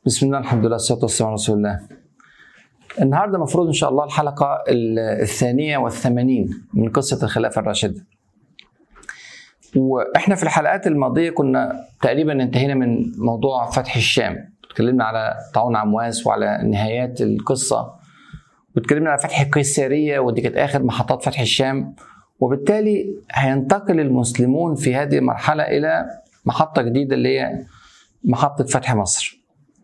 بسم الله الحمد لله والصلاه والسلام على رسول الله. النهارده المفروض ان شاء الله الحلقه الثانيه والثمانين من قصه الخلافه الراشده. واحنا في الحلقات الماضيه كنا تقريبا انتهينا من موضوع فتح الشام، اتكلمنا على طاعون عمواس وعلى نهايات القصه واتكلمنا على فتح القيساريه ودي كانت اخر محطات فتح الشام وبالتالي هينتقل المسلمون في هذه المرحله الى محطه جديده اللي هي محطه فتح مصر.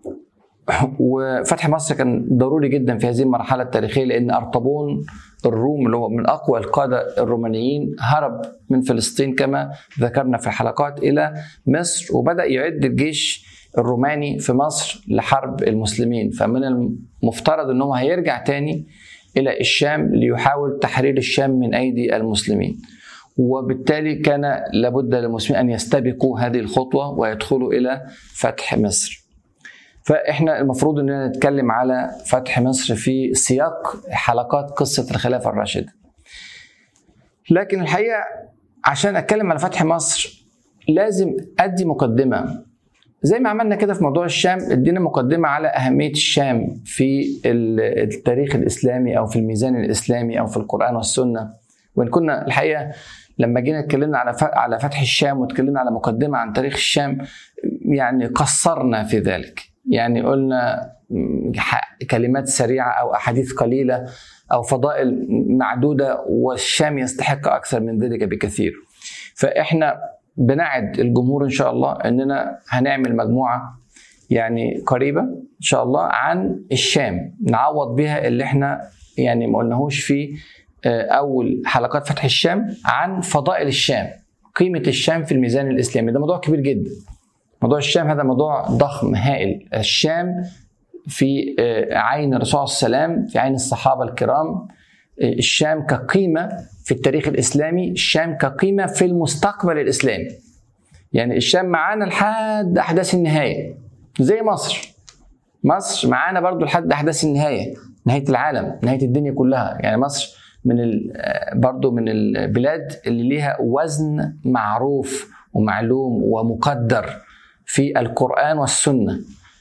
وفتح مصر كان ضروري جدا في هذه المرحله التاريخيه لان ارطبون الروم اللي هو من اقوى القاده الرومانيين هرب من فلسطين كما ذكرنا في الحلقات الى مصر وبدا يعد الجيش الروماني في مصر لحرب المسلمين فمن المفترض انه هيرجع تاني الى الشام ليحاول تحرير الشام من ايدي المسلمين وبالتالي كان لابد للمسلمين ان يستبقوا هذه الخطوه ويدخلوا الى فتح مصر فاحنا المفروض اننا نتكلم على فتح مصر في سياق حلقات قصه الخلافه الراشده. لكن الحقيقه عشان اتكلم على فتح مصر لازم ادي مقدمه زي ما عملنا كده في موضوع الشام ادينا مقدمه على اهميه الشام في التاريخ الاسلامي او في الميزان الاسلامي او في القران والسنه وان كنا الحقيقه لما جينا اتكلمنا على على فتح الشام واتكلمنا على مقدمه عن تاريخ الشام يعني قصرنا في ذلك يعني قلنا كلمات سريعه او احاديث قليله او فضائل معدوده والشام يستحق اكثر من ذلك بكثير فاحنا بنعد الجمهور ان شاء الله اننا هنعمل مجموعه يعني قريبه ان شاء الله عن الشام نعوض بها اللي احنا يعني ما قلناهوش في اول حلقات فتح الشام عن فضائل الشام قيمه الشام في الميزان الاسلامي ده موضوع كبير جدا موضوع الشام هذا موضوع ضخم هائل الشام في عين الرسول صلى الله عليه وسلم في عين الصحابه الكرام الشام كقيمه في التاريخ الاسلامي الشام كقيمه في المستقبل الاسلامي يعني الشام معانا لحد احداث النهايه زي مصر مصر معانا برضو لحد احداث النهايه نهايه العالم نهايه الدنيا كلها يعني مصر من برضو من البلاد اللي ليها وزن معروف ومعلوم ومقدر في القرآن والسنة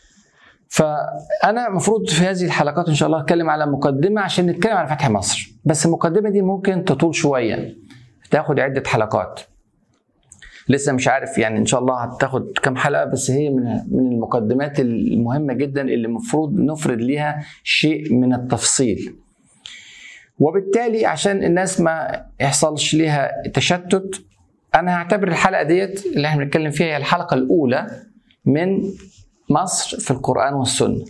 فأنا المفروض في هذه الحلقات إن شاء الله أتكلم على مقدمة عشان نتكلم على فتح مصر بس المقدمة دي ممكن تطول شوية تاخد عدة حلقات لسه مش عارف يعني ان شاء الله هتاخد كام حلقه بس هي من من المقدمات المهمه جدا اللي المفروض نفرد ليها شيء من التفصيل وبالتالي عشان الناس ما يحصلش ليها تشتت انا هعتبر الحلقه ديت اللي احنا بنتكلم فيها هي الحلقه الاولى من مصر في القران والسنه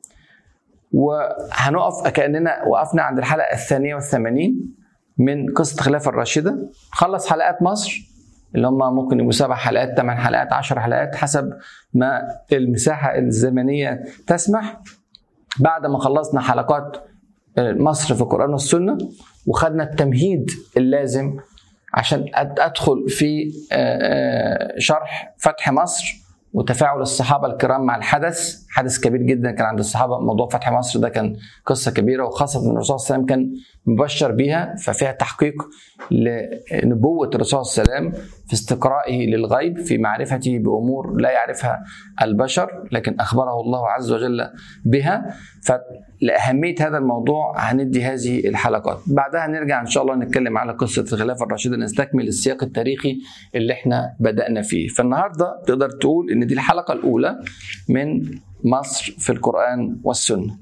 وهنقف كاننا وقفنا عند الحلقه الثانيه والثمانين من قصه الخلافه الراشده خلص حلقات مصر اللي هم ممكن يبقوا سبع حلقات ثمان حلقات عشر حلقات حسب ما المساحه الزمنيه تسمح بعد ما خلصنا حلقات مصر في القران والسنه وخدنا التمهيد اللازم عشان ادخل في شرح فتح مصر وتفاعل الصحابه الكرام مع الحدث حدث كبير جدا كان عند الصحابه موضوع فتح مصر ده كان قصه كبيره وخاصه ان الرسول صلى الله عليه وسلم كان مبشر بيها ففيها تحقيق لنبوه الرسول صلى الله عليه وسلم في استقرائه للغيب في معرفته بامور لا يعرفها البشر لكن اخبره الله عز وجل بها فلاهميه هذا الموضوع هندي هذه الحلقات بعدها نرجع ان شاء الله نتكلم على قصه الخلافه الراشده نستكمل السياق التاريخي اللي احنا بدانا فيه فالنهارده تقدر تقول ان دي الحلقه الاولى من مصر في القرآن والسنة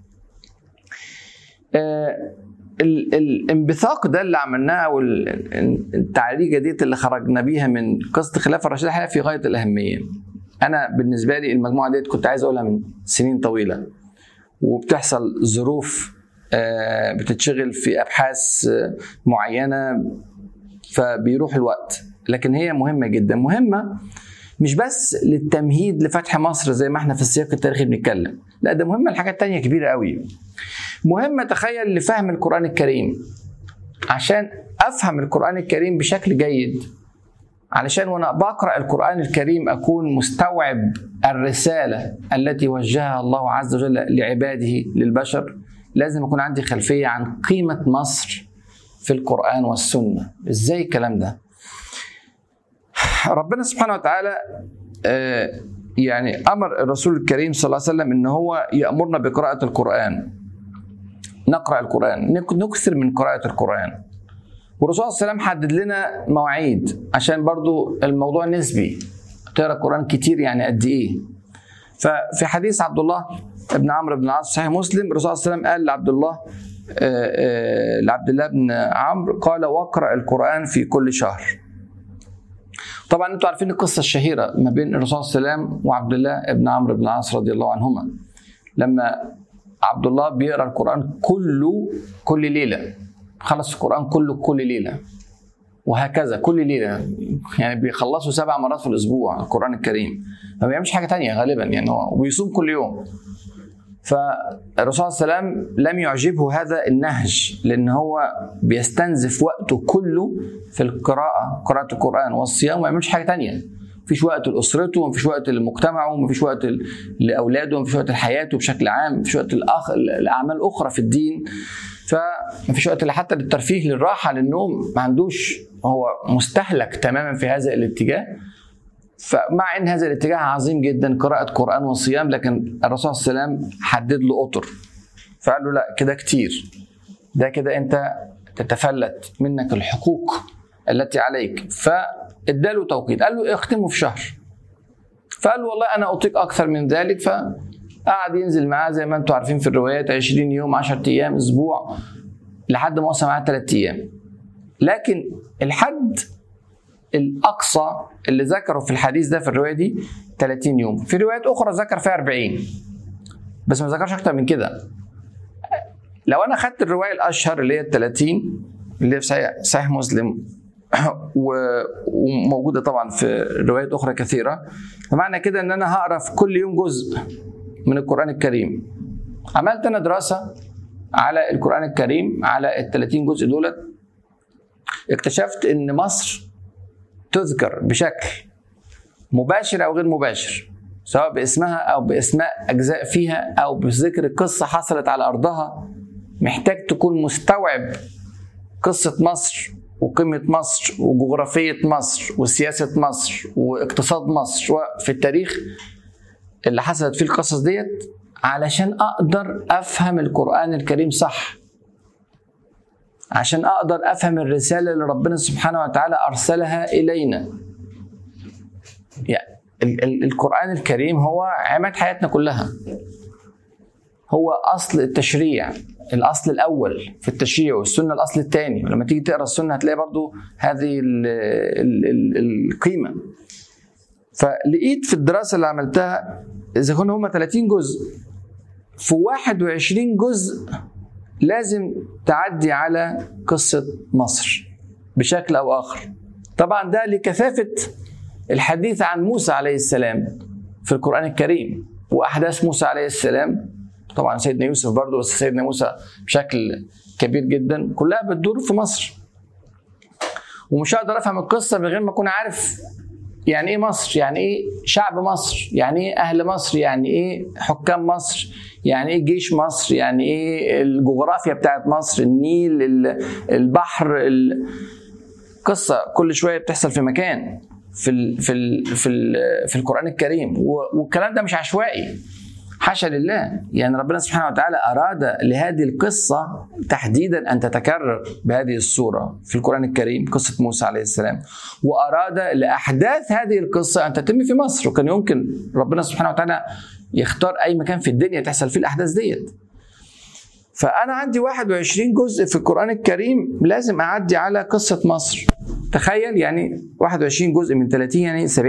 آه الانبثاق ده اللي عملناه او التعريجه ديت اللي خرجنا بيها من قصه الخلافه الراشده الحقيقه في غايه الاهميه. انا بالنسبه لي المجموعه ديت كنت عايز اقولها من سنين طويله وبتحصل ظروف آه بتتشغل في ابحاث معينه فبيروح الوقت لكن هي مهمه جدا مهمه مش بس للتمهيد لفتح مصر زي ما احنا في السياق التاريخي بنتكلم لا ده مهمه لحاجات تانية كبيره قوي مهمه تخيل لفهم القران الكريم عشان افهم القران الكريم بشكل جيد علشان وانا بقرا القران الكريم اكون مستوعب الرساله التي وجهها الله عز وجل لعباده للبشر لازم يكون عندي خلفيه عن قيمه مصر في القران والسنه ازاي الكلام ده ربنا سبحانه وتعالى يعني امر الرسول الكريم صلى الله عليه وسلم ان هو يامرنا بقراءه القران نقرا القران نك- نكثر من قراءه القران والرسول صلى الله عليه وسلم حدد لنا مواعيد عشان برضو الموضوع نسبي تقرا القران كتير يعني قد ايه ففي حديث عبد الله بن عمرو بن العاص صحيح مسلم الرسول صلى الله عليه وسلم قال لعبد الله آه، آه، لعبد الله بن عمرو قال واقرا القران في كل شهر طبعا انتوا عارفين القصه الشهيره ما بين الرسول صلى الله عليه وسلم وعبد الله بن عمرو بن العاص رضي الله عنهما لما عبد الله بيقرا القران كله كل ليله خلص القران كله كل ليله وهكذا كل ليله يعني بيخلصوا سبع مرات في الاسبوع القران الكريم ما بيعملش حاجه تانية غالبا يعني هو وبيصوم كل يوم فالرسول صلى الله عليه وسلم لم يعجبه هذا النهج لان هو بيستنزف وقته كله في القراءه قراءه القران والصيام وما يعملش حاجه تانية مفيش وقت لاسرته مفيش وقت لمجتمعه مفيش وقت لاولاده مفيش وقت لحياته بشكل عام مفيش وقت لأخ... لاعمال اخرى في الدين فمفيش وقت حتى للترفيه للراحه للنوم ما عندوش هو مستهلك تماما في هذا الاتجاه فمع ان هذا الاتجاه عظيم جدا قراءه قران وصيام لكن الرسول صلى الله عليه وسلم حدد له اطر فقال له لا كده كتير ده كده انت تتفلت منك الحقوق التي عليك فاداله توقيت قال له اختمه في شهر فقال له والله انا اطيق اكثر من ذلك فقعد ينزل معاه زي ما انتم عارفين في الروايات 20 يوم 10 ايام اسبوع لحد ما وصل معاه 3 ايام لكن الحد الاقصى اللي ذكره في الحديث ده في الروايه دي 30 يوم في روايات اخرى ذكر فيها 40 بس ما ذكرش اكتر من كده لو انا خدت الروايه الاشهر اللي هي ال 30 اللي هي في صحيح, صحيح مسلم و- وموجوده طبعا في روايات اخرى كثيره فمعنى كده ان انا هقرا في كل يوم جزء من القران الكريم عملت انا دراسه على القران الكريم على ال 30 جزء دولت اكتشفت ان مصر تذكر بشكل مباشر او غير مباشر سواء باسمها او باسماء اجزاء فيها او بذكر قصه حصلت على ارضها محتاج تكون مستوعب قصه مصر وقيمه مصر وجغرافيه مصر وسياسه مصر واقتصاد مصر وفي التاريخ اللي حصلت فيه القصص ديت علشان اقدر افهم القران الكريم صح عشان اقدر افهم الرساله اللي ربنا سبحانه وتعالى ارسلها الينا يعني ال- ال- القران الكريم هو عماد حياتنا كلها هو اصل التشريع الاصل الاول في التشريع والسنه الاصل الثاني ولما تيجي تقرا السنه هتلاقي برضو هذه ال ال ال القيمه فلقيت في الدراسه اللي عملتها اذا كانوا هم 30 جزء في 21 جزء لازم تعدي على قصة مصر بشكل أو آخر طبعا ده لكثافة الحديث عن موسى عليه السلام في القرآن الكريم وأحداث موسى عليه السلام طبعا سيدنا يوسف برضه بس سيدنا موسى بشكل كبير جدا كلها بتدور في مصر ومش هقدر افهم القصه من غير ما اكون عارف يعني ايه مصر يعني ايه شعب مصر يعني ايه اهل مصر يعني ايه حكام مصر يعني ايه جيش مصر يعني ايه الجغرافيا بتاعت مصر النيل ال- البحر ال- قصه كل شويه بتحصل في مكان في ال في ال في ال في القران الكريم و- والكلام ده مش عشوائي حاشا لله يعني ربنا سبحانه وتعالى اراد لهذه القصه تحديدا ان تتكرر بهذه الصوره في القران الكريم قصه موسى عليه السلام واراد لاحداث هذه القصه ان تتم في مصر وكان يمكن ربنا سبحانه وتعالى يختار اي مكان في الدنيا تحصل فيه الاحداث ديت فانا عندي 21 جزء في القران الكريم لازم اعدي على قصه مصر تخيل يعني 21 جزء من 30 يعني 70%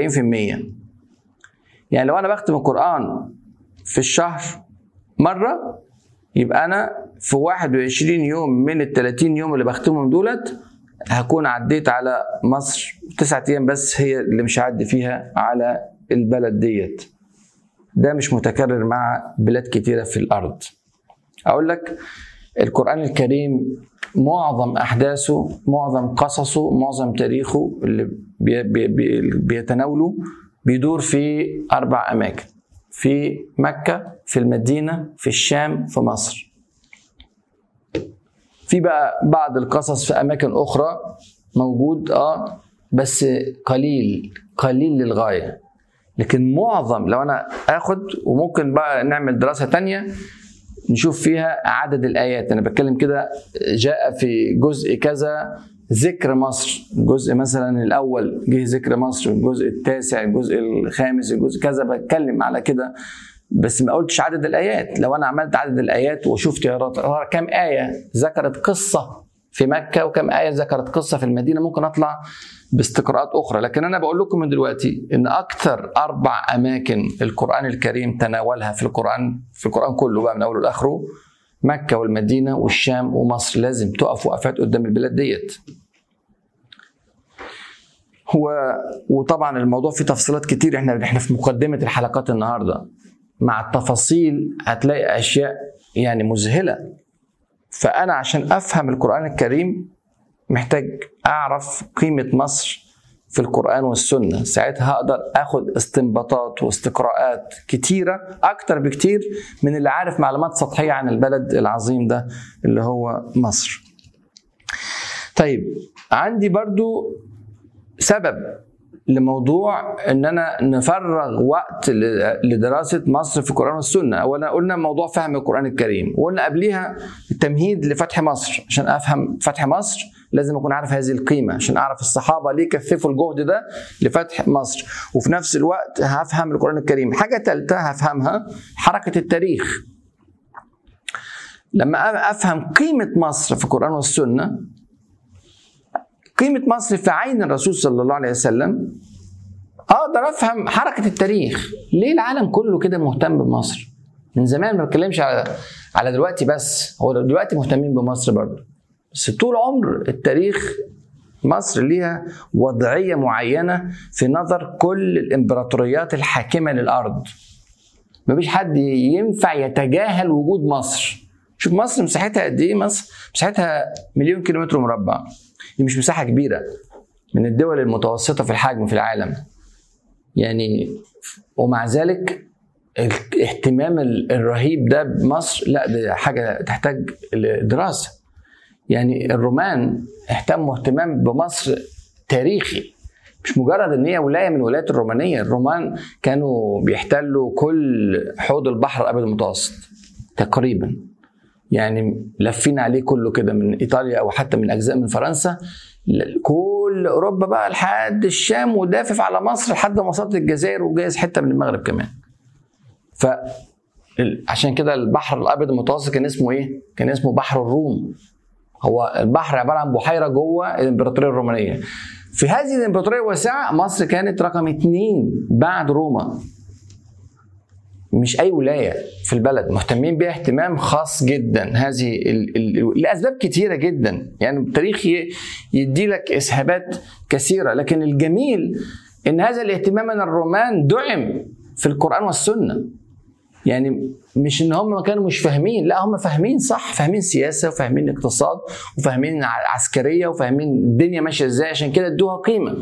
يعني لو انا بختم القران في الشهر مرة يبقى أنا في 21 يوم من ال 30 يوم اللي بختمهم دولت هكون عديت على مصر تسعة أيام بس هي اللي مش هعدي فيها على البلد ديت ده مش متكرر مع بلاد كتيرة في الأرض أقول لك القرآن الكريم معظم أحداثه معظم قصصه معظم تاريخه اللي بي بي بي بيتناوله بيدور في أربع أماكن في مكة في المدينة في الشام في مصر في بقى بعض القصص في أماكن أخرى موجود آه بس قليل قليل للغاية لكن معظم لو انا اخد وممكن بقى نعمل دراسه تانية نشوف فيها عدد الايات انا بتكلم كده جاء في جزء كذا ذكر مصر الجزء مثلا الاول جه ذكر مصر الجزء التاسع الجزء الخامس الجزء كذا بتكلم على كده بس ما قلتش عدد الايات لو انا عملت عدد الايات وشفت يا ترى كم ايه ذكرت قصه في مكه وكم ايه ذكرت قصه في المدينه ممكن اطلع باستقراءات اخرى لكن انا بقول لكم من دلوقتي ان اكثر اربع اماكن القران الكريم تناولها في القران في القران كله بقى من اوله لاخره مكه والمدينه والشام ومصر لازم تقف وقفات قدام البلاد ديت هو وطبعا الموضوع فيه تفصيلات كتير احنا احنا في مقدمه الحلقات النهارده مع التفاصيل هتلاقي اشياء يعني مذهله فانا عشان افهم القران الكريم محتاج اعرف قيمه مصر في القران والسنه ساعتها هقدر اخد استنباطات واستقراءات كتيره اكتر بكتير من اللي عارف معلومات سطحيه عن البلد العظيم ده اللي هو مصر طيب عندي برضو سبب لموضوع ان انا نفرغ وقت لدراسه مصر في القران والسنه اولا قلنا موضوع فهم القران الكريم وقلنا قبليها التمهيد لفتح مصر عشان افهم فتح مصر لازم اكون عارف هذه القيمه عشان اعرف الصحابه ليه كثفوا الجهد ده لفتح مصر وفي نفس الوقت هفهم القران الكريم حاجه ثالثه هفهمها حركه التاريخ لما افهم قيمه مصر في القران والسنه قيمة مصر في عين الرسول صلى الله عليه وسلم اقدر افهم حركة التاريخ ليه العالم كله كده مهتم بمصر من زمان ما بتكلمش على على دلوقتي بس هو دلوقتي مهتمين بمصر برضه بس طول عمر التاريخ مصر ليها وضعية معينة في نظر كل الإمبراطوريات الحاكمة للأرض مفيش حد ينفع يتجاهل وجود مصر شوف مصر مساحتها قد ايه مصر مساحتها مليون كيلومتر مربع دي مش مساحه كبيره من الدول المتوسطه في الحجم في العالم يعني ومع ذلك الاهتمام الرهيب ده بمصر لا دي حاجه تحتاج دراسه يعني الرومان اهتموا اهتمام بمصر تاريخي مش مجرد ان هي ولايه من الولايات الرومانيه الرومان كانوا بيحتلوا كل حوض البحر الابيض المتوسط تقريبا يعني لفين عليه كله كده من ايطاليا او حتى من اجزاء من فرنسا كل اوروبا بقى لحد الشام ودافف على مصر لحد ما وصلت الجزائر وجايز حته من المغرب كمان ف عشان كده البحر الابيض المتوسط كان اسمه ايه؟ كان اسمه بحر الروم هو البحر عباره عن بحيره جوه الامبراطوريه الرومانيه في هذه الامبراطوريه الواسعه مصر كانت رقم اثنين بعد روما مش اي ولايه في البلد مهتمين بيها اهتمام خاص جدا هذه ال ال لاسباب كثيره جدا يعني التاريخ يدي لك اسهابات كثيره لكن الجميل ان هذا الاهتمام من الرومان دعم في القران والسنه يعني مش ان هم كانوا مش فاهمين لا هم فاهمين صح فاهمين سياسه وفاهمين اقتصاد وفاهمين عسكريه وفاهمين الدنيا ماشيه ازاي عشان كده ادوها قيمه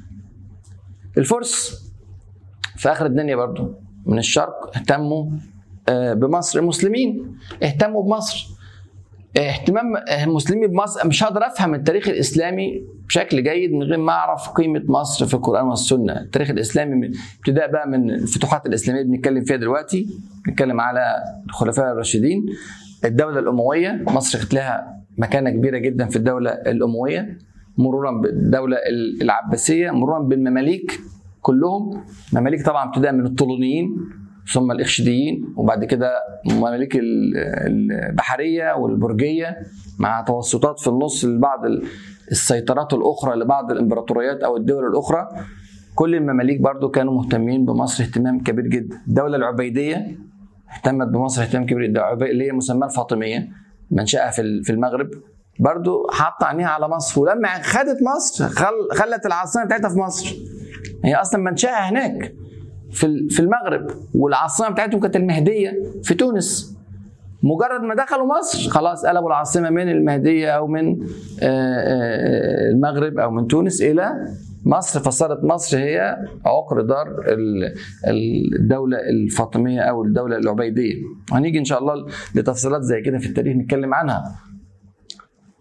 الفرس في اخر الدنيا برضو من الشرق اهتموا بمصر المسلمين اهتموا بمصر اهتمام المسلمين بمصر مش هقدر افهم التاريخ الاسلامي بشكل جيد من غير ما اعرف قيمه مصر في القران والسنه، التاريخ الاسلامي من ابتداء بقى من الفتوحات الاسلاميه بنتكلم فيها دلوقتي، بنتكلم على الخلفاء الراشدين، الدوله الامويه مصر كانت لها مكانه كبيره جدا في الدوله الامويه مرورا بالدوله العباسيه مرورا بالمماليك كلهم مماليك طبعا ابتداء من الطولونيين ثم الاخشديين وبعد كده مماليك البحريه والبرجيه مع توسطات في النص لبعض السيطرات الاخرى لبعض الامبراطوريات او الدول الاخرى كل المماليك برضو كانوا مهتمين بمصر اهتمام كبير جدا الدوله العبيديه اهتمت بمصر اهتمام كبير جدا اللي هي مسماه الفاطميه منشأها في المغرب برضو حط عينيها على مصر ولما خدت مصر خل... خلت العاصمه بتاعتها في مصر هي اصلا منشأها هناك في في المغرب والعاصمه بتاعتهم كانت المهديه في تونس مجرد ما دخلوا مصر خلاص قلبوا العاصمه من المهديه او من المغرب او من تونس الى مصر فصارت مصر هي عقر دار الدوله الفاطميه او الدوله العبيديه وهنيجي ان شاء الله لتفصيلات زي كده في التاريخ نتكلم عنها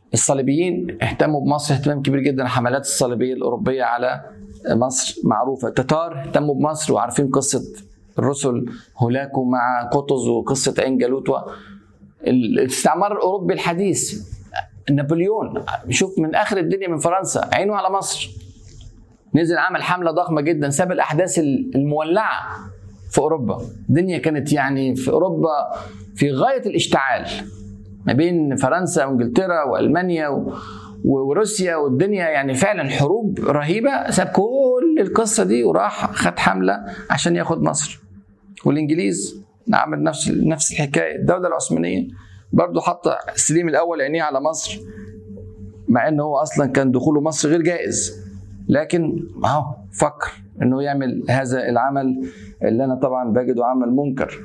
الصليبيين اهتموا بمصر اهتمام كبير جدا حملات الصليبيه الاوروبيه على مصر معروفه التتار اهتموا بمصر وعارفين قصه الرسل هولاكو مع قطز وقصه عين جالوت الاستعمار الاوروبي الحديث نابليون شوف من اخر الدنيا من فرنسا عينه على مصر نزل عمل حمله ضخمه جدا ساب الاحداث المولعه في اوروبا الدنيا كانت يعني في اوروبا في غايه الاشتعال ما بين فرنسا وانجلترا والمانيا و... وروسيا والدنيا يعني فعلا حروب رهيبه ساب كل القصه دي وراح خد حمله عشان ياخد مصر والانجليز عمل نفس نفس الحكايه الدوله العثمانيه برضه حط سليم الاول عينيه على مصر مع انه هو اصلا كان دخوله مصر غير جائز لكن اهو فكر انه يعمل هذا العمل اللي انا طبعا بجده عمل منكر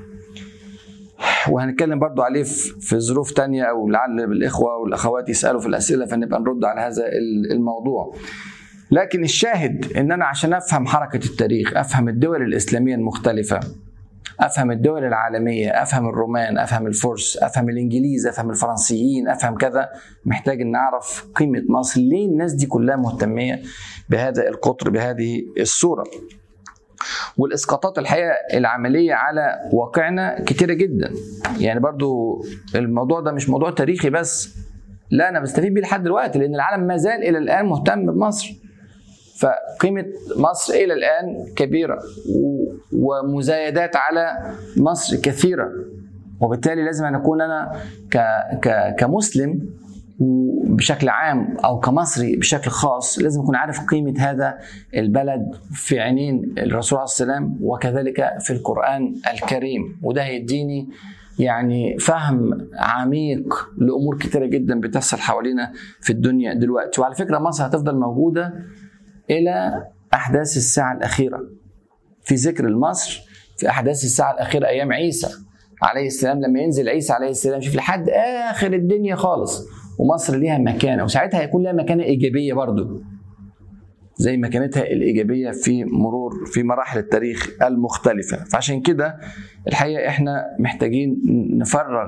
وهنتكلم برضو عليه في ظروف تانية او لعل الاخوه والاخوات يسالوا في الاسئله فنبقى نرد على هذا الموضوع لكن الشاهد ان انا عشان افهم حركه التاريخ افهم الدول الاسلاميه المختلفه افهم الدول العالميه افهم الرومان افهم الفرس افهم الانجليز افهم الفرنسيين افهم كذا محتاج ان اعرف قيمه مصر ليه الناس دي كلها مهتميه بهذا القطر بهذه الصوره والاسقاطات الحقيقه العمليه على واقعنا كتيره جدا يعني برضو الموضوع ده مش موضوع تاريخي بس لا انا بستفيد بيه لحد دلوقتي لان العالم ما زال الى الان مهتم بمصر فقيمه مصر الى الان كبيره ومزايدات على مصر كثيره وبالتالي لازم ان اكون انا كمسلم بشكل عام او كمصري بشكل خاص لازم اكون عارف قيمه هذا البلد في عينين الرسول عليه السلام وكذلك في القران الكريم وده هيديني يعني فهم عميق لامور كثيره جدا بتحصل حوالينا في الدنيا دلوقتي وعلى فكره مصر هتفضل موجوده الى احداث الساعه الاخيره في ذكر لمصر في احداث الساعه الاخيره ايام عيسى عليه السلام لما ينزل عيسى عليه السلام شوف لحد اخر الدنيا خالص ومصر ليها مكانه وساعتها هيكون لها مكانه ايجابيه برضو زي مكانتها الايجابيه في مرور في مراحل التاريخ المختلفه فعشان كده الحقيقه احنا محتاجين نفرغ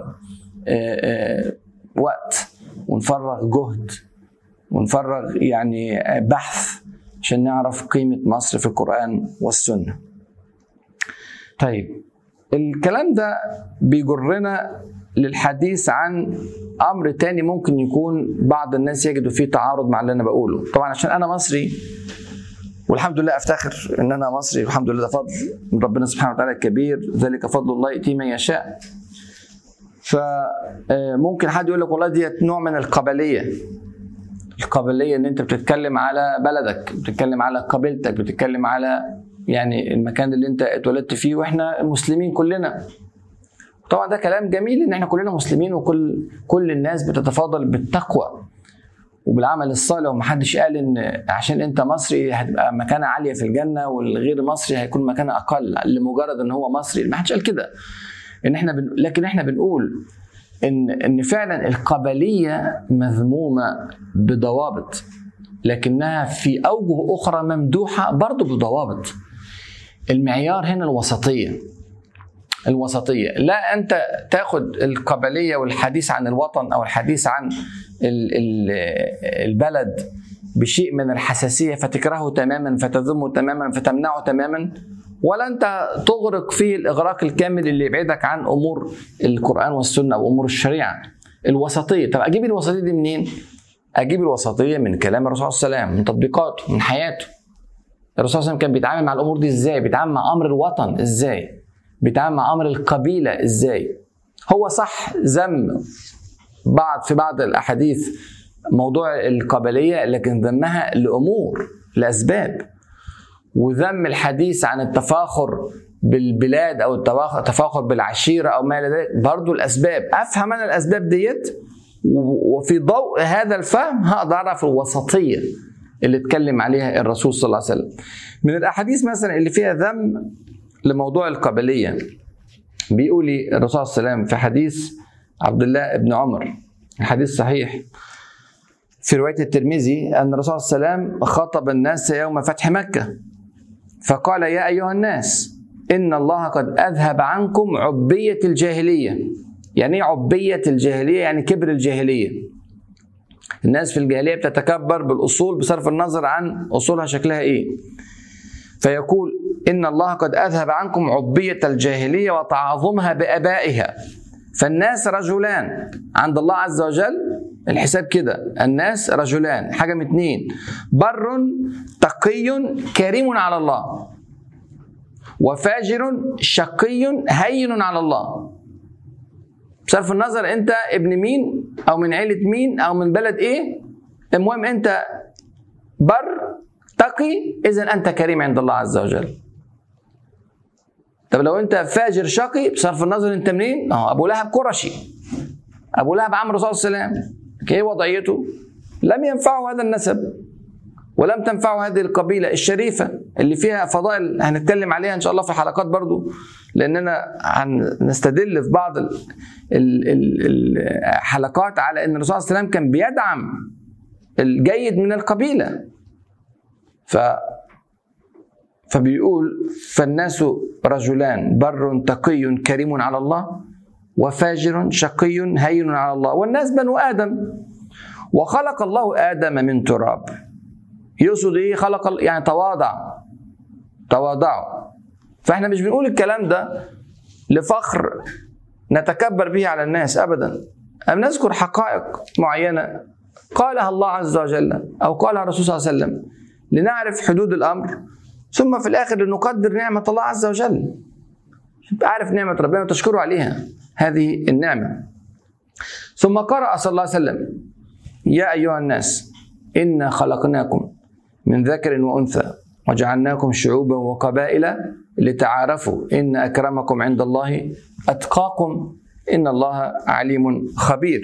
وقت ونفرغ جهد ونفرغ يعني بحث عشان نعرف قيمه مصر في القران والسنه طيب الكلام ده بيجرنا للحديث عن امر تاني ممكن يكون بعض الناس يجدوا فيه تعارض مع اللي انا بقوله طبعا عشان انا مصري والحمد لله افتخر ان انا مصري والحمد لله ده فضل من ربنا سبحانه وتعالى الكبير ذلك فضل الله يؤتيه من يشاء فممكن حد يقول لك والله ديت نوع من القبليه القبليه ان انت بتتكلم على بلدك بتتكلم على قبيلتك بتتكلم على يعني المكان اللي انت اتولدت فيه واحنا مسلمين كلنا طبعا ده كلام جميل ان احنا كلنا مسلمين وكل كل الناس بتتفاضل بالتقوى وبالعمل الصالح ومحدش قال ان عشان انت مصري هتبقى مكانه عاليه في الجنه والغير مصري هيكون مكانه اقل لمجرد ان هو مصري ما حدش قال كده ان احنا بن... لكن احنا بنقول ان ان فعلا القبليه مذمومه بضوابط لكنها في اوجه اخرى ممدوحه برضه بضوابط المعيار هنا الوسطيه الوسطيه لا انت تاخد القبليه والحديث عن الوطن او الحديث عن البلد بشيء من الحساسيه فتكرهه تماما فتذمه تماما فتمنعه تماما ولا انت تغرق فيه الاغراق الكامل اللي يبعدك عن امور القران والسنه او امور الشريعه الوسطيه طب اجيب الوسطيه دي منين اجيب الوسطيه من كلام الرسول صلى الله عليه وسلم من تطبيقاته من حياته الرسول صلى الله عليه وسلم كان بيتعامل مع الامور دي ازاي بيتعامل مع امر الوطن ازاي بيتعامل مع امر القبيله ازاي هو صح ذم بعض في بعض الاحاديث موضوع القبليه لكن ذمها لامور لاسباب وذم الحديث عن التفاخر بالبلاد او التفاخر بالعشيره او ما الى ذلك برضه الاسباب افهم انا الاسباب ديت وفي ضوء هذا الفهم هقدر اعرف الوسطيه اللي اتكلم عليها الرسول صلى الله عليه وسلم من الاحاديث مثلا اللي فيها ذم لموضوع القبليه بيقول الرسول صلى الله عليه وسلم في حديث عبد الله بن عمر حديث صحيح في روايه الترمذي ان الرسول صلى الله عليه وسلم خاطب الناس يوم فتح مكه فقال يا ايها الناس ان الله قد اذهب عنكم عبيه الجاهليه يعني ايه عبيه الجاهليه يعني كبر الجاهليه الناس في الجاهليه بتتكبر بالاصول بصرف النظر عن اصولها شكلها ايه فيقول ان الله قد اذهب عنكم عبيه الجاهليه وتعاظمها بابائها فالناس رجلان عند الله عز وجل الحساب كده الناس رجلان حاجه من اتنين بر تقي كريم على الله وفاجر شقي هين على الله بصرف النظر انت ابن مين او من عيله مين او من بلد ايه المهم انت بر تقي اذا انت كريم عند الله عز وجل طب لو انت فاجر شقي بصرف النظر انت منين اه ابو لهب قرشي ابو لهب عم الرسول صلى الله عليه وسلم ايه وضعيته لم ينفعه هذا النسب ولم تنفعه هذه القبيلة الشريفة اللي فيها فضائل هنتكلم عليها إن شاء الله في الحلقات برضو لأننا هنستدل في بعض الحلقات على أن الرسول صلى الله عليه وسلم كان بيدعم الجيد من القبيلة ف فبيقول فالناس رجلان بر تقي كريم على الله وفاجر شقي هين على الله والناس بنو آدم وخلق الله آدم من تراب يقصد ايه خلق يعني تواضع تواضعوا فاحنا مش بنقول الكلام ده لفخر نتكبر به على الناس ابدا أم نذكر حقائق معينه قالها الله عز وجل او قالها الرسول صلى الله عليه وسلم لنعرف حدود الامر ثم في الاخر لنقدر نعمه الله عز وجل عارف نعمه ربنا وتشكره عليها هذه النعمه ثم قرأ صلى الله عليه وسلم يا ايها الناس انا خلقناكم من ذكر وانثى وجعلناكم شعوبا وقبائل لتعارفوا ان اكرمكم عند الله اتقاكم ان الله عليم خبير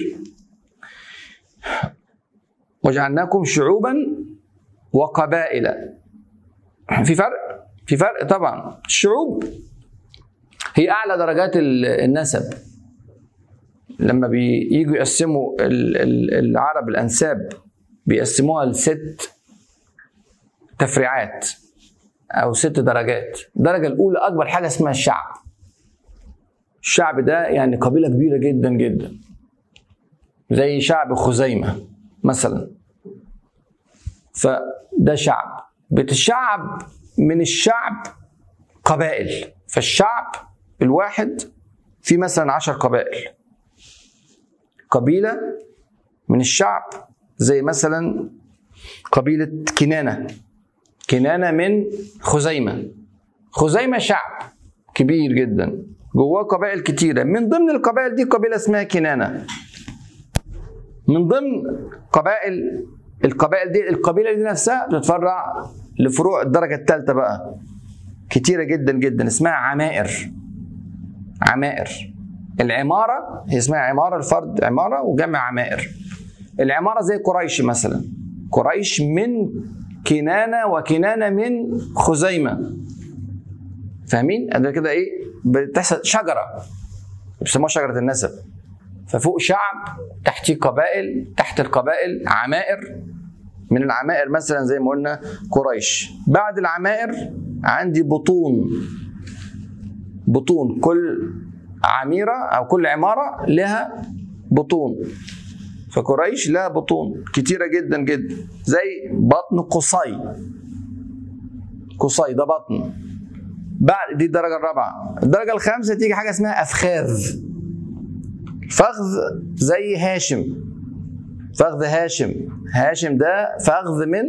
وجعلناكم شعوبا وقبائل في فرق في فرق طبعا الشعوب هي اعلى درجات النسب لما بييجوا يقسموا العرب الانساب بيقسموها لست تفريعات او ست درجات الدرجه الاولى اكبر حاجه اسمها الشعب الشعب ده يعني قبيله كبيره جدا جدا زي شعب خزيمه مثلا فده شعب بتشعب من الشعب قبائل فالشعب الواحد في مثلا عشر قبائل قبيله من الشعب زي مثلا قبيله كنانه كنانة من خزيمة خزيمة شعب كبير جدا جواه قبائل كتيرة من ضمن القبائل دي قبيلة اسمها كنانة من ضمن قبائل القبائل دي القبيلة دي نفسها بتتفرع لفروع الدرجة الثالثة بقى كتيرة جدا جدا اسمها عمائر عمائر العمارة هي اسمها عمارة الفرد عمارة وجمع عمائر العمارة زي قريش مثلا قريش من كنانة وكنانة من خزيمة فاهمين؟ ده كده ايه؟ بتحصل شجرة بيسموها شجرة النسب ففوق شعب تحتيه قبائل تحت القبائل عمائر من العمائر مثلا زي ما قلنا قريش بعد العمائر عندي بطون بطون كل عميرة أو كل عمارة لها بطون فقريش لها بطون كتيرة جدا جدا زي بطن قصي قصي ده بطن بعد دي الدرجة الرابعة الدرجة الخامسة تيجي حاجة اسمها أفخاذ فخذ زي هاشم فخذ هاشم هاشم ده فخذ من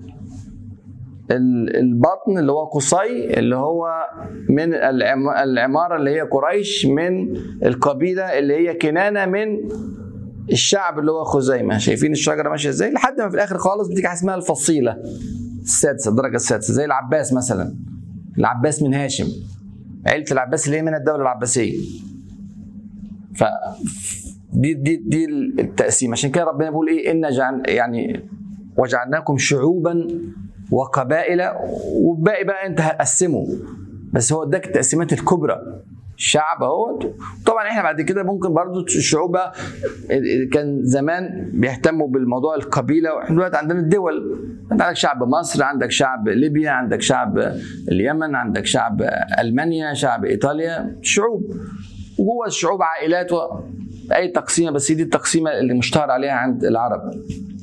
البطن اللي هو قصي اللي هو من العمارة اللي هي قريش من القبيلة اللي هي كنانة من الشعب اللي هو خزيمه شايفين الشجره ماشيه ازاي لحد ما في الاخر خالص بتيجي حاجه اسمها الفصيله السادسه الدرجه السادسه زي العباس مثلا العباس من هاشم عيله العباس اللي هي من الدوله العباسيه ف دي دي دي التقسيم عشان كده ربنا بيقول ايه ان جعل يعني وجعلناكم شعوبا وقبائل والباقي بقى انت هتقسمه بس هو اداك التقسيمات الكبرى شعب اهو طبعا احنا بعد كده ممكن برضو الشعوب كان زمان بيهتموا بالموضوع القبيله واحنا دلوقتي عندنا الدول انت عندك شعب مصر عندك شعب ليبيا عندك شعب اليمن عندك شعب المانيا شعب ايطاليا شعوب وجوه الشعوب عائلات و... اي تقسيمه بس دي التقسيمه اللي مشتهر عليها عند العرب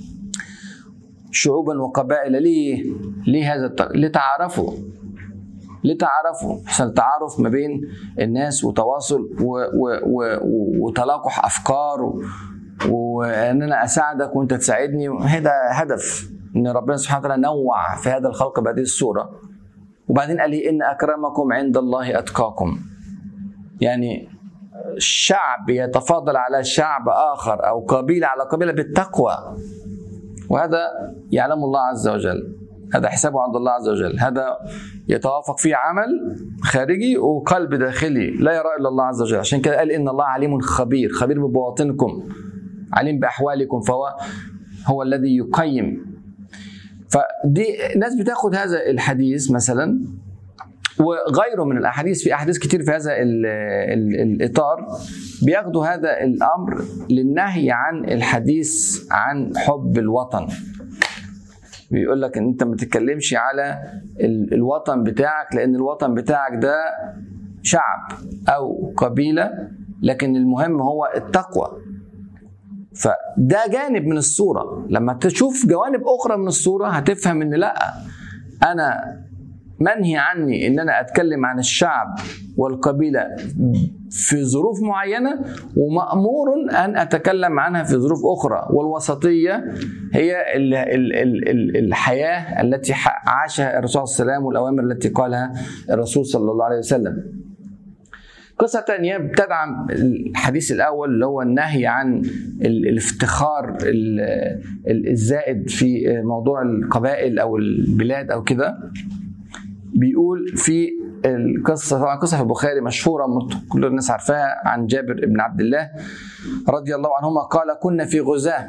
شعوبا وقبائل ليه؟ ليه هذا الت... لتعارفوا لتعارفوا عشان التعارف ما بين الناس وتواصل و... و... و... وتلاقح افكار و... وان انا اساعدك وانت تساعدني هذا هدف ان ربنا سبحانه وتعالى نوع في هذا الخلق بهذه الصوره وبعدين قال لي ان اكرمكم عند الله اتقاكم يعني شعب يتفاضل على شعب اخر او قبيله على قبيله بالتقوى وهذا يعلم الله عز وجل هذا حسابه عند الله عز وجل هذا يتوافق فيه عمل خارجي وقلب داخلي لا يرى الا الله عز وجل عشان كده قال ان الله عليم خبير خبير ببواطنكم عليم باحوالكم فهو هو الذي يقيم فدي ناس بتاخد هذا الحديث مثلا وغيره من الاحاديث في احاديث كتير في هذا ال ال الاطار بياخدوا هذا الامر للنهي عن الحديث عن حب الوطن بيقول لك ان انت ما تتكلمش على الوطن بتاعك لان الوطن بتاعك ده شعب او قبيله لكن المهم هو التقوى فده جانب من الصوره لما تشوف جوانب اخرى من الصوره هتفهم ان لا انا منهي عني ان انا اتكلم عن الشعب والقبيله في ظروف معينه ومامور ان اتكلم عنها في ظروف اخرى والوسطيه هي ال ال ال الحياه التي عاشها الرسول صلى الله عليه وسلم والاوامر التي قالها الرسول صلى الله عليه وسلم قصة تانية بتدعم الحديث الأول اللي هو النهي عن الافتخار الزائد في موضوع القبائل أو البلاد أو كده بيقول في القصة طبعا قصة في البخاري مشهورة كل الناس عارفاها عن جابر بن عبد الله رضي الله عنهما قال كنا في غزاة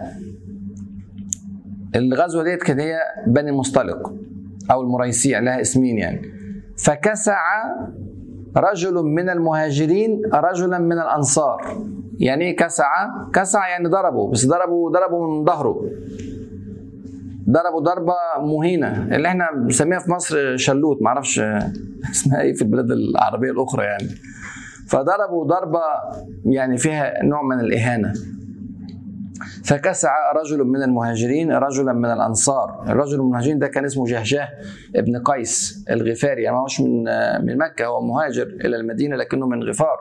الغزوة ديت كانت هي بني مصطلق أو المريسيع لها اسمين يعني فكسع رجل من المهاجرين رجلا من الأنصار يعني ايه كسع؟ كسع يعني ضربه بس ضربه ضربه من ظهره ضربوا ضربه مهينه اللي احنا بنسميها في مصر شلوت معرفش اسمها ايه في البلاد العربيه الاخرى يعني فضربوا ضربه يعني فيها نوع من الاهانه فكسع رجل من المهاجرين رجلا من الانصار الرجل من المهاجرين ده كان اسمه جهجاه ابن قيس الغفاري يعني ما هوش من من مكه هو مهاجر الى المدينه لكنه من غفار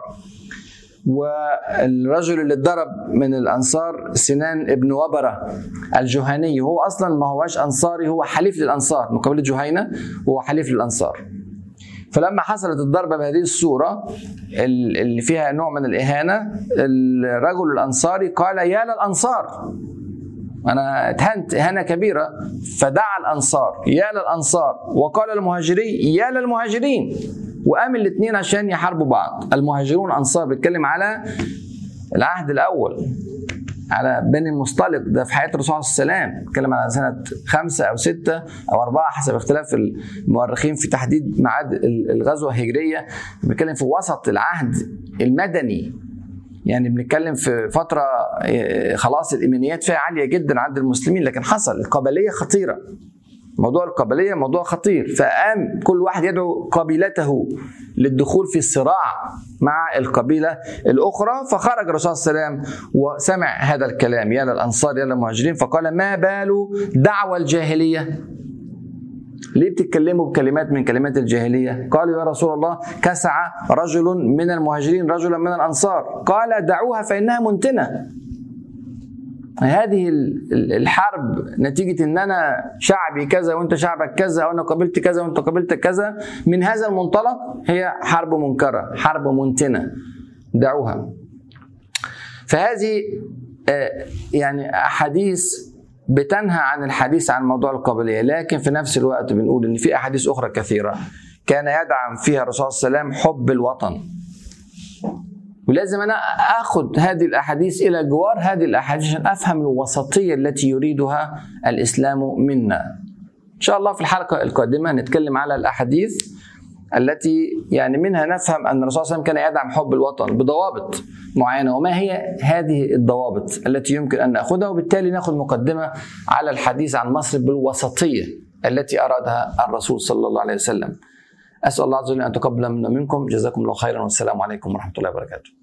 والرجل اللي اتضرب من الانصار سنان ابن وبره الجهني هو اصلا ما هوش انصاري هو حليف للانصار من قبيله جهينه وهو حليف للانصار فلما حصلت الضربه بهذه الصوره اللي فيها نوع من الاهانه الرجل الانصاري قال يا للانصار انا اتهنت اهانه كبيره فدعا الانصار يا للانصار وقال المهاجري يا للمهاجرين وقام الاثنين عشان يحاربوا بعض المهاجرون انصار بيتكلم على العهد الاول على بني المصطلق ده في حياه الرسول صلى الله عليه وسلم بيتكلم على سنه خمسه او سته او اربعه حسب اختلاف المؤرخين في تحديد ميعاد الغزوه الهجريه بيتكلم في وسط العهد المدني يعني بنتكلم في فتره خلاص الايمانيات فيها عاليه جدا عند المسلمين لكن حصل القبليه خطيره موضوع القبليه موضوع خطير فقام كل واحد يدعو قبيلته للدخول في الصراع مع القبيله الاخرى فخرج الرسول صلى الله عليه وسلم وسمع هذا الكلام يا للانصار يا للمهاجرين فقال ما بال دعوى الجاهليه ليه بتتكلموا بكلمات من كلمات الجاهلية قالوا يا رسول الله كسع رجل من المهاجرين رجلا من الأنصار قال دعوها فإنها منتنة هذه الحرب نتيجة ان انا شعبي كذا وانت شعبك كذا وانا قبلت كذا وانت قبلت كذا من هذا المنطلق هي حرب منكرة حرب منتنة دعوها فهذه يعني احاديث بتنهى عن الحديث عن موضوع القبلية لكن في نفس الوقت بنقول ان في احاديث اخرى كثيرة كان يدعم فيها الرسول صلى الله عليه وسلم حب الوطن ولازم انا اخذ هذه الاحاديث الى جوار هذه الاحاديث عشان افهم الوسطيه التي يريدها الاسلام منا. ان شاء الله في الحلقه القادمه نتكلم على الاحاديث التي يعني منها نفهم ان الرسول صلى الله عليه وسلم كان يدعم حب الوطن بضوابط معينه وما هي هذه الضوابط التي يمكن ان ناخذها وبالتالي ناخذ مقدمه على الحديث عن مصر بالوسطيه التي ارادها الرسول صلى الله عليه وسلم. اسال الله عز وجل ان يتقبل منا منكم جزاكم الله خيرا والسلام عليكم ورحمه الله وبركاته.